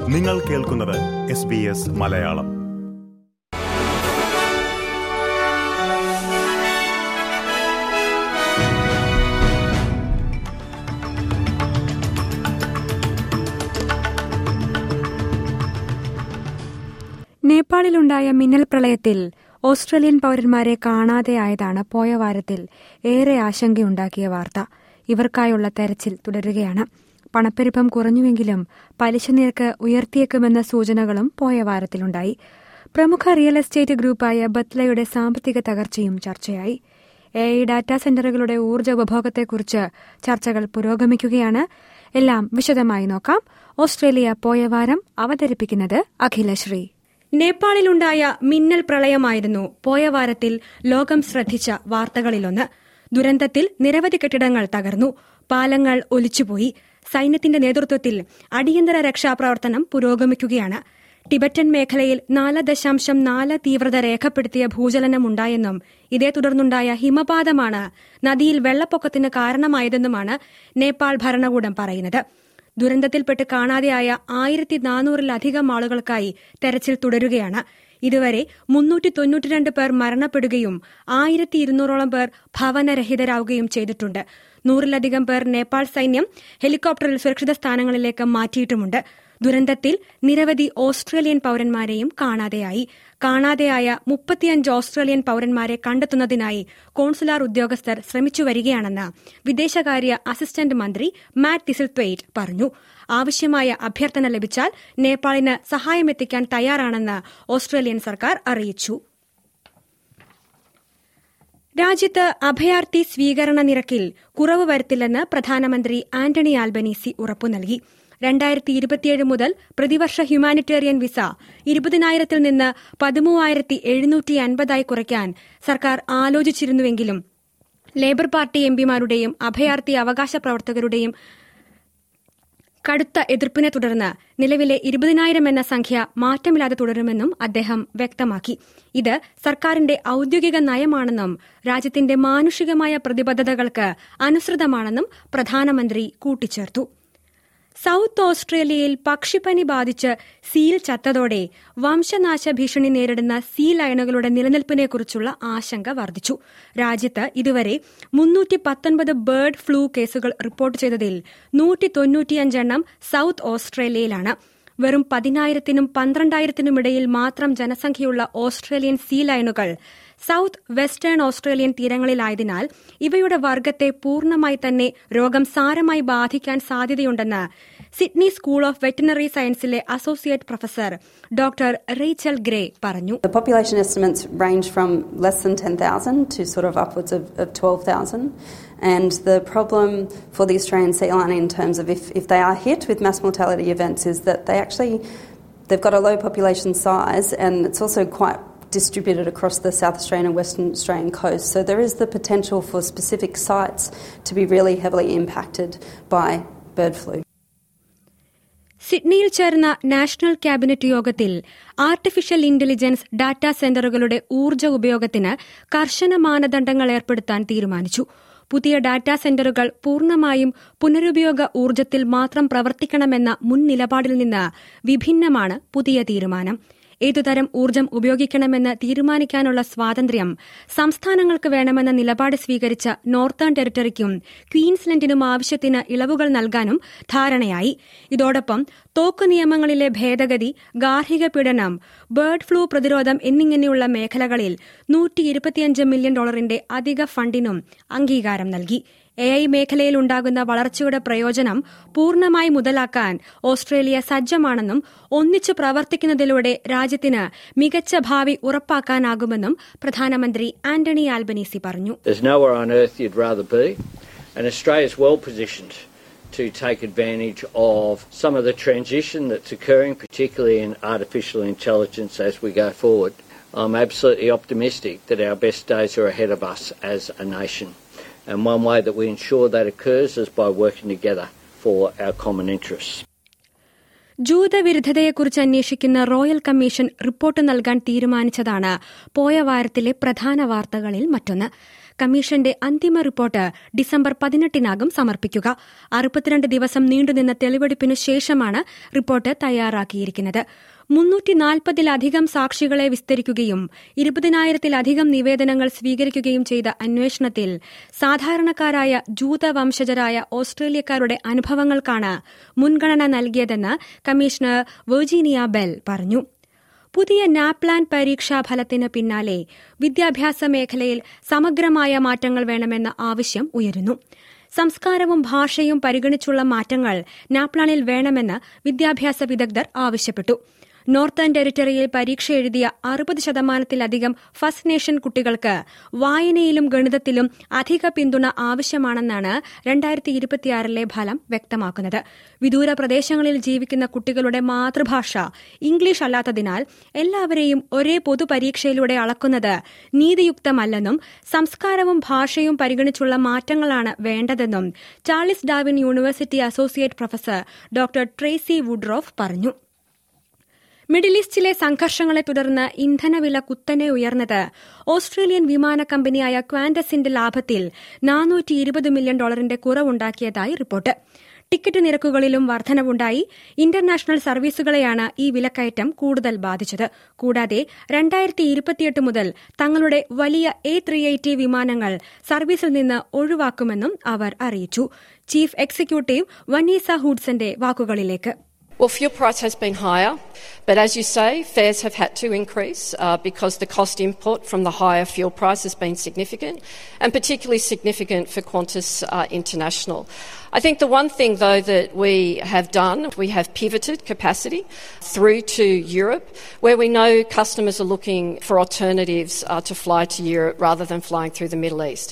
നിങ്ങൾ കേൾക്കുന്നത് S B S Malayalam നേപ്പാളിലുണ്ടായ മിന്നൽ പ്രളയത്തിൽ ഓസ്ട്രേലിയൻ പൌരന്മാരെ കാണാതെയായതാണ് പോയ വാരത്തിൽ ഏറെ ആശങ്കയുണ്ടാക്കിയ വാർത്ത ഇവർക്കായുള്ള തെരച്ചിൽ തുടരുകയാണ് പണപ്പെരുപ്പം കുറഞ്ഞുവെങ്കിലും പലിശ നിരക്ക് ഉയർത്തിയേക്കുമെന്ന സൂചനകളും പോയ വാരത്തിലുണ്ടായി പ്രമുഖ റിയൽ എസ്റ്റേറ്റ് ഗ്രൂപ്പായ ബത്ലയുടെ സാമ്പത്തിക തകർച്ചയും ചർച്ചയായി എ ഐ ഡാറ്റാ സെന്ററുകളുടെ ഊർജ്ജ ഉപഭോഗത്തെക്കുറിച്ച് ചർച്ചകൾ പുരോഗമിക്കുകയാണ് എല്ലാം വിശദമായി നോക്കാം ഓസ്ട്രേലിയ പോയ വാരം അവതരിപ്പിക്കുന്നത് അഖിലശ്രീ നേപ്പാളിലുണ്ടായ മിന്നൽ പ്രളയമായിരുന്നു പോയ വാരത്തിൽ ലോകം ശ്രദ്ധിച്ച വാർത്തകളിലൊന്ന് ദുരന്തത്തിൽ നിരവധി കെട്ടിടങ്ങൾ തകർന്നു പാലങ്ങൾ ഒലിച്ചുപോയി സൈന്യത്തിന്റെ നേതൃത്വത്തിൽ അടിയന്തര രക്ഷാപ്രവർത്തനം പുരോഗമിക്കുകയാണ് ടിബറ്റൻ മേഖലയിൽ നാല് ദശാംശം നാല് തീവ്രത രേഖപ്പെടുത്തിയ ഭൂചലനമുണ്ടായെന്നും ഇതേ തുടർന്നുണ്ടായ ഹിമപാതമാണ് നദിയിൽ വെള്ളപ്പൊക്കത്തിന് കാരണമായതെന്നുമാണ് നേപ്പാൾ ഭരണകൂടം പറയുന്നത് ദുരന്തത്തിൽപ്പെട്ട് കാണാതെയായ ആയിരത്തി നാനൂറിലധികം ആളുകൾക്കായി തെരച്ചിൽ തുടരുകയാണ് ഇതുവരെ മുന്നൂറ്റി തൊണ്ണൂറ്റിരണ്ട് പേർ മരണപ്പെടുകയും ആയിരത്തി ഇരുന്നൂറോളം പേർ ഭവനരഹിതരാവുകയും ചെയ്തിട്ടുണ്ട് നൂറിലധികം പേർ നേപ്പാൾ സൈന്യം ഹെലികോപ്റ്ററിൽ സുരക്ഷിത സ്ഥാനങ്ങളിലേക്ക് മാറ്റിയിട്ടുമുണ്ട് ദുരന്തത്തിൽ നിരവധി ഓസ്ട്രേലിയൻ പൌരന്മാരെയും കാണാതെയായി കാണാതെയായ മുപ്പത്തിയഞ്ച് ഓസ്ട്രേലിയൻ പൌരന്മാരെ കണ്ടെത്തുന്നതിനായി കോൺസുലാർ ഉദ്യോഗസ്ഥർ ശ്രമിച്ചു വരികയാണെന്ന് വിദേശകാര്യ അസിസ്റ്റന്റ് മന്ത്രി മാറ്റ് തിസിൽത്വെയ്റ്റ് പറഞ്ഞു ആവശ്യമായ അഭ്യർത്ഥന ലഭിച്ചാൽ നേപ്പാളിന് സഹായമെത്തിക്കാൻ തയ്യാറാണെന്ന് ഓസ്ട്രേലിയൻ സർക്കാർ അറിയിച്ചു രാജ്യത്ത് അഭയാർത്ഥി സ്വീകരണ നിരക്കിൽ കുറവ് വരുത്തില്ലെന്ന് പ്രധാനമന്ത്രി ആന്റണി ആൽബനീസി ഉറപ്പു നൽകി രണ്ടായിരത്തി ഇരുപത്തിയേഴ് മുതൽ പ്രതിവർഷ ഹ്യൂമാനിറ്റേറിയൻ വിസ ഇരുപതിനായിരത്തിൽ നിന്ന് പതിമൂവായിരത്തി എഴുന്നൂറ്റി അൻപതായി കുറയ്ക്കാൻ സർക്കാർ ആലോചിച്ചിരുന്നുവെങ്കിലും ലേബർ പാർട്ടി എംപിമാരുടെയും അഭയാർത്ഥി അവകാശ പ്രവർത്തകരുടെയും കടുത്ത എതിർപ്പിനെ തുടർന്ന് നിലവിലെ ഇരുപതിനായിരം എന്ന സംഖ്യ മാറ്റമില്ലാതെ തുടരുമെന്നും അദ്ദേഹം വ്യക്തമാക്കി ഇത് സർക്കാരിന്റെ ഔദ്യോഗിക നയമാണെന്നും രാജ്യത്തിന്റെ മാനുഷികമായ പ്രതിബദ്ധതകൾക്ക് അനുസൃതമാണെന്നും പ്രധാനമന്ത്രി കൂട്ടിച്ചേർത്തു സൌത്ത് ഓസ്ട്രേലിയയിൽ പക്ഷിപ്പനി ബാധിച്ച് സീൽ ചത്തതോടെ വംശനാശ ഭീഷണി നേരിടുന്ന സീ ലയണുകളുടെ നിലനിൽപ്പിനെക്കുറിച്ചുള്ള ആശങ്ക വർദ്ധിച്ചു രാജ്യത്ത് ഇതുവരെ മുന്നൂറ്റി പത്തൊൻപത് ബേർഡ് ഫ്ലൂ കേസുകൾ റിപ്പോർട്ട് ചെയ്തതിൽ നൂറ്റി തൊണ്ണൂറ്റിയഞ്ചെണ്ണം സൌത്ത് ഓസ്ട്രേലിയയിലാണ് വെറും പതിനായിരത്തിനും പന്ത്രണ്ടായിരത്തിനുമിടയിൽ മാത്രം ജനസംഖ്യയുള്ള ഓസ്ട്രേലിയൻ സീ ലൈനുകൾ സൌത്ത് വെസ്റ്റേൺ ഓസ്ട്രേലിയൻ തീരങ്ങളിലായതിനാൽ ഇവയുടെ വർഗത്തെ പൂർണ്ണമായി തന്നെ രോഗം സാരമായി ബാധിക്കാൻ സാധ്യതയുണ്ടെന്ന് സിഡ്നി സ്കൂൾ ഓഫ് വെറ്റിനറി സയൻസിലെ associate professor doctor Rachel Gray പറഞ്ഞു The population estimates range from less than 10,000 to sort of upwards of, of 12,000. And the problem for the Australian sea lion in terms of if, if they are hit with mass mortality events is that they actually, they've got a low population size and it's also quite distributed across the South Australian and Western Australian coast. So there is the potential for specific sites to be really heavily impacted by bird flu. സിഡ്നിയിൽ ചേർന്ന national cabinet യോഗത്തിൽ artificial intelligence data സെന്ററുകളുടെ ഊർജ്ജ ഉപയോഗത്തിന് കർശന മാനദണ്ഡങ്ങൾ ഏർപ്പെടുത്താൻ തീരുമാനിച്ചു പുതിയ ഡാറ്റാ സെന്ററുകൾ പൂർണ്ണമായും പുനരുപയോഗ ഊർജ്ജത്തിൽ മാത്രം പ്രവർത്തിക്കണമെന്ന മുൻ നിലപാടിൽ നിന്ന് വിഭിന്നമാണ് പുതിയ തീരുമാനം ഏതുതരം ഊർജ്ജം ഉപയോഗിക്കണമെന്ന് തീരുമാനിക്കാനുള്ള സ്വാതന്ത്ര്യം സംസ്ഥാനങ്ങൾക്ക് വേണമെന്ന നിലപാട് സ്വീകരിച്ച നോർത്തേൺ ടെറിട്ടറിക്കും ക്വീൻസ്ലൻഡിനും ആവശ്യത്തിന് ഇളവുകൾ നൽകാനും ധാരണയായി ഇതോടൊപ്പം തോക്ക് നിയമങ്ങളിലെ ഭേദഗതി ഗാർഹിക പീഡനം ബേർഡ് ഫ്ലൂ പ്രതിരോധം എന്നിങ്ങനെയുള്ള മേഖലകളിൽ നൂറ്റി ഇരുപത്തിയഞ്ച് മില്യൺ ഡോളറിന്റെ അധിക ഫണ്ടിനും അംഗീകാരം നൽകി എ ഐ മേഖലയിൽ ഉണ്ടാകുന്ന വളർച്ചയുടെ പ്രയോജനം പൂർണ്ണമായി മുതലാക്കാൻ ഓസ്ട്രേലിയ സജ്ജമാണെന്നും ഒന്നിച്ചു പ്രവർത്തിക്കുന്നതിലൂടെ രാജ്യത്തിന് മികച്ച ഭാവി ഉറപ്പാക്കാനാകുമെന്നും പ്രധാനമന്ത്രി ആന്റണി ആൽബനീസി പറഞ്ഞു There's nowhere on earth you'd rather be, and Australia's well positioned to take advantage of some of the transition that's occurring, particularly in artificial intelligence as we go forward. I'm absolutely optimistic that our best days are ahead of us as a nation. And one way that we ensure that occurs is by working together for our common interests. ജൂതവിരുദ്ധതയെക്കുറിച്ച് അന്വേഷിക്കുന്ന royal commission report നൽകാൻ തീരുമാനിച്ചതാണ് പോയ വാരത്തിലെ പ്രധാന വാർത്തകളിൽ മറ്റൊന്ന് കമ്മീഷന്റെ അന്തിമ report December പതിനെട്ടിനാകും സമർപ്പിക്കുക അറുപത്തിരണ്ട് ദിവസം നീണ്ടുനിന്ന തെളിവെടുപ്പിനു ശേഷമാണ് റിപ്പോർട്ട് തയ്യാറാക്കിയിരിക്കുന്നത് മുന്നൂറ്റി നാൽപ്പതിലധികം സാക്ഷികളെ വിസ്തരിക്കുകയും ഇരുപതിനായിരത്തിലധികം നിവേദനങ്ങൾ സ്വീകരിക്കുകയും ചെയ്ത അന്വേഷണത്തിൽ സാധാരണക്കാരായ ജൂത വംശജരായ ഓസ്ട്രേലിയക്കാരുടെ അനുഭവങ്ങൾക്കാണ് മുൻഗണന നൽകിയതെന്ന് കമ്മീഷണർ വെർജീനിയ ബെൽ പറഞ്ഞു പുതിയ നാപ്ലാൻ പരീക്ഷാ ഫലത്തിന് പിന്നാലെ വിദ്യാഭ്യാസ മേഖലയിൽ സമഗ്രമായ മാറ്റങ്ങൾ വേണമെന്ന ആവശ്യം ഉയരുന്നു സംസ്കാരവും ഭാഷയും പരിഗണിച്ചുള്ള മാറ്റങ്ങൾ നാപ്ലാനിൽ വേണമെന്ന് വിദ്യാഭ്യാസ വിദഗ്ധർ ആവശ്യപ്പെട്ടു നോർത്തേൺ ടെറിട്ടറിയിൽ പരീക്ഷ എഴുതിയ അറുപത് ശതമാനത്തിലധികം ഫസ്റ്റ് നേഷൻ കുട്ടികൾക്ക് വായനയിലും ഗണിതത്തിലും അധിക പിന്തുണ ആവശ്യമാണെന്നാണ് രണ്ടായിരത്തി ഇരുപത്തിയാറിലെ ഫലം വ്യക്തമാക്കുന്നത് വിദൂര പ്രദേശങ്ങളിൽ ജീവിക്കുന്ന കുട്ടികളുടെ മാതൃഭാഷ ഇംഗ്ലീഷ് അല്ലാത്തതിനാൽ എല്ലാവരെയും ഒരേ പൊതുപരീക്ഷയിലൂടെ അളക്കുന്നത് നീതിയുക്തമല്ലെന്നും സംസ്കാരവും ഭാഷയും പരിഗണിച്ചുള്ള മാറ്റങ്ങളാണ് വേണ്ടതെന്നും Charles Darwin university associate professor doctor Tracy Woodroffe പറഞ്ഞു മിഡിൽ ഈസ്റ്റിലെ സംഘർഷങ്ങളെ തുടർന്ന് ഇന്ധനവില കുത്തനെ ഉയർന്നത് ഓസ്ട്രേലിയൻ വിമാന കമ്പനിയായ ക്വാൻഡസിന്റെ ലാഭത്തിൽ നാനൂറ്റി ഇരുപത് മില്യൺ ഡോളറിന്റെ കുറവുണ്ടാക്കിയതായി റിപ്പോർട്ട് ടിക്കറ്റ് നിരക്കുകളിലും വർധനവുണ്ടായി ഇന്റർനാഷണൽ സർവീസുകളെയാണ് ഈ വിലക്കയറ്റം കൂടുതൽ ബാധിച്ചത് കൂടാതെ രണ്ടായിരത്തി ഇരുപത്തിയെട്ട് മുതൽ തങ്ങളുടെ വലിയ എ ത്രീ എയ്റ്റി വിമാനങ്ങൾ സർവീസിൽ നിന്ന് ഒഴിവാക്കുമെന്നും അവർ അറിയിച്ചു ചീഫ് എക്സിക്യൂട്ടീവ് വനീസ ഹൂഡ്സന്റെ വാക്കുകളിലേക്ക് Well, fuel price has been higher, but as you say, fares have had to increase uh, because the cost input from the higher fuel price has been significant, and particularly significant for Qantas uh, International. I think the one thing, though, that we have done, we have pivoted capacity through to Europe, where we know customers are looking for alternatives uh, to fly to Europe rather than flying through the Middle East.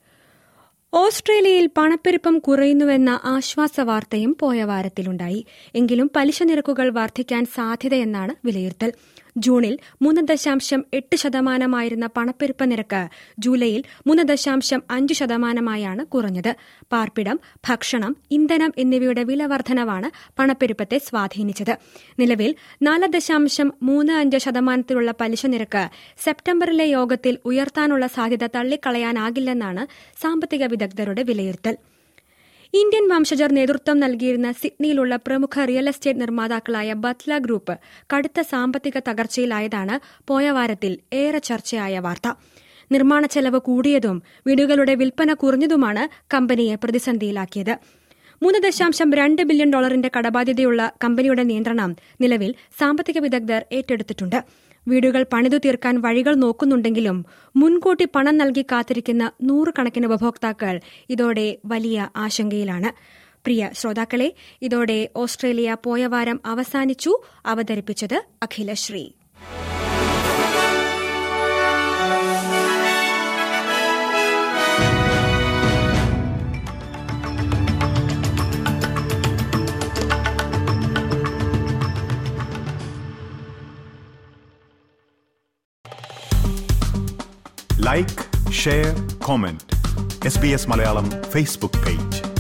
ഓസ്ട്രേലിയയിൽ പണപ്പെരുപ്പം കുറയുന്നുവെന്ന ആശ്വാസ വാർത്തയും പോയ വാരത്തിലുണ്ടായി എങ്കിലും പലിശ നിരക്കുകൾ വർദ്ധിക്കാൻ സാധ്യതയെന്നാണ് വിലയിരുത്തൽ ജൂണിൽ മൂന്ന് ദശാംശം എട്ട് ശതമാനമായിരുന്ന പണപ്പെരുപ്പ നിരക്ക് ജൂലൈയിൽ മൂന്ന് ദശാംശം അഞ്ച് ശതമാനമായാണ് കുറഞ്ഞത് പാർപ്പിടം ഭക്ഷണം ഇന്ധനം എന്നിവയുടെ വില വർധനവാണ് പണപ്പെരുപ്പത്തെ സ്വാധീനിച്ചത് നിലവിൽ നാല് ദശാംശം മൂന്ന് അഞ്ച് ശതമാനത്തിലുള്ള പലിശ നിരക്ക് സെപ്റ്റംബറിലെ യോഗത്തിൽ ഉയർത്താനുള്ള സാധ്യത തള്ളിക്കളയാനാകില്ലെന്നാണ് സാമ്പത്തിക വിദഗ്ധരുടെ വിലയിരുത്തൽ ഇന്ത്യൻ വംശജർ നേതൃത്വം നൽകിയിരുന്ന സിഡ്നിയിലുള്ള പ്രമുഖ റിയൽ എസ്റ്റേറ്റ് നിർമ്മാതാക്കളായ ബത്ല ഗ്രൂപ്പ് കടുത്ത സാമ്പത്തിക തകർച്ചയിലായതാണ് പോയ വാരത്തിൽ ഏറെ ചർച്ചയായ വാർത്ത നിർമ്മാണ ചെലവ് കൂടിയതും വീടുകളുടെ വിൽപ്പന കുറഞ്ഞതുമാണ് കമ്പനിയെ പ്രതിസന്ധിയിലാക്കിയത് മൂന്ന് ദശാംശം രണ്ട് ബില്യൺ ഡോളറിന്റെ കടബാധ്യതയുള്ള കമ്പനിയുടെ നിയന്ത്രണം നിലവിൽ സാമ്പത്തിക വിദഗ്ധർ ഏറ്റെടുത്തിട്ടുണ്ട് വീടുകൾ പണിതു തീർക്കാൻ വഴികൾ നോക്കുന്നുണ്ടെങ്കിലും മുൻകൂട്ടി പണം നൽകി കാത്തിരിക്കുന്ന നൂറുകണക്കിന് ഉപഭോക്താക്കൾ ഇതോടെ വലിയ ആശങ്കയിലാണ് പ്രിയ ശ്രോതാക്കളെ ഇതോടെ ഓസ്ട്രേലിയ പോയ വാരം അവസാനിച്ചു അവതരിപ്പിച്ചത് Akhilasree like share comment S B S Malayalam Facebook page